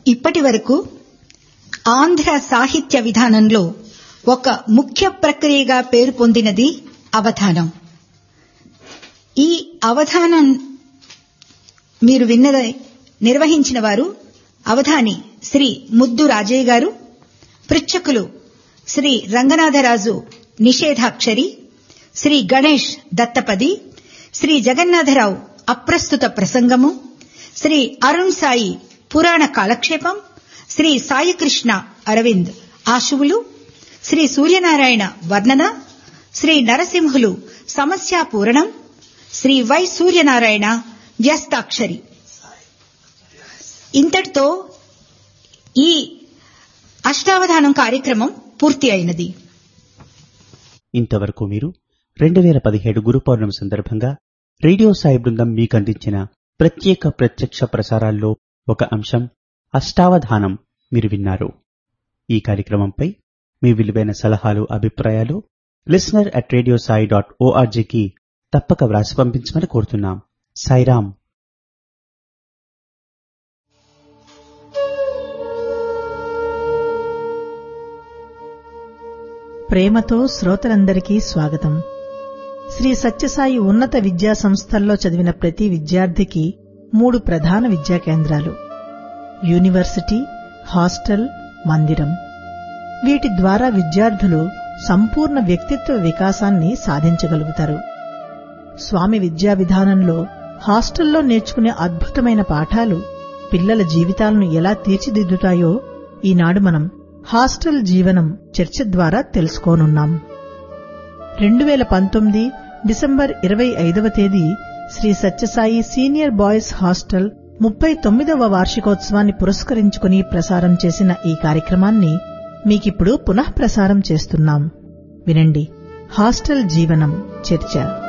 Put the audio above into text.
ఇప్పటి వరకు ఆంధ్ర సాహిత్య విధానంలో ఒక ముఖ్య ప్రక్రియగా పేరు పొందినది అవధానం ఈ అవధానం మీరు విన్నది నిర్వహించిన వారు అవధాని శ్రీ ముద్దు రాజయ్య గారు పృచ్ఛకులు శ్రీ రంగనాథరాజు నిషేధాక్షరి శ్రీ గణేష్ దత్తపది శ్రీ జగన్నాథరావు అప్రస్తుత ప్రసంగము శ్రీ అరుణ్ సాయి పురాణ కాలక్షేపం శ్రీ సాయికృష్ణ అరవింద్ ఆశువులు శ్రీ సూర్యనారాయణ వర్ణన శ్రీ నరసింహులు సమస్యా పూరణం శ్రీ వై సూర్యనారాయణ వ్యస్తాక్షరి ఇంతటితో ఈ అష్టావధానం కార్యక్రమం పూర్తి అయినది ఇంతవరకు మీరు రెండు వేల పదిహేడు గురు పౌర్ణమి సందర్భంగా రేడియో సాయి బృందం మీకు అందించిన ప్రత్యేక ప్రత్యక్ష ప్రసారాల్లో ఒక అంశం అష్టావధానం మీరు విన్నారు ఈ కార్యక్రమంపై మీ విలువైన సలహాలు అభిప్రాయాలు listener at radio Sai dot ఓఆర్జీకి తప్పక వ్రాసి పంపించమని కోరుతున్నాం సాయిరాం ప్రేమతో శ్రోతలందరికీ స్వాగతం శ్రీ సత్యసాయి ఉన్నత విద్యా సంస్థల్లో చదివిన ప్రతి విద్యార్థికి మూడు ప్రధాన విద్యా కేంద్రాలు యూనివర్సిటీ హాస్టల్ మందిరం వీటి ద్వారా విద్యార్థులు సంపూర్ణ వ్యక్తిత్వ వికాసాన్ని సాధించగలుగుతారు స్వామి విద్యా విధానంలో హాస్టల్లో నేర్చుకునే అద్భుతమైన పాఠాలు పిల్లల జీవితాలను ఎలా తీర్చిదిద్దుతాయో ఈనాడు మనం హాస్టల్ జీవనం చర్చ ద్వారా తెలుసుకోనున్నాం రెండు వేల పంతొమ్మిది డిసెంబర్ ఇరవై ఐదవ తేదీ Shri Sathya Sai senior boys hostel ముప్పై తొమ్మిదవ వార్షికోత్సవాన్ని పురస్కరించుకుని ప్రసారం చేసిన ఈ కార్యక్రమాన్ని మీకిప్పుడు పునః ప్రసారం చేస్తున్నాం వినండి హాస్టల్ జీవనం చర్చ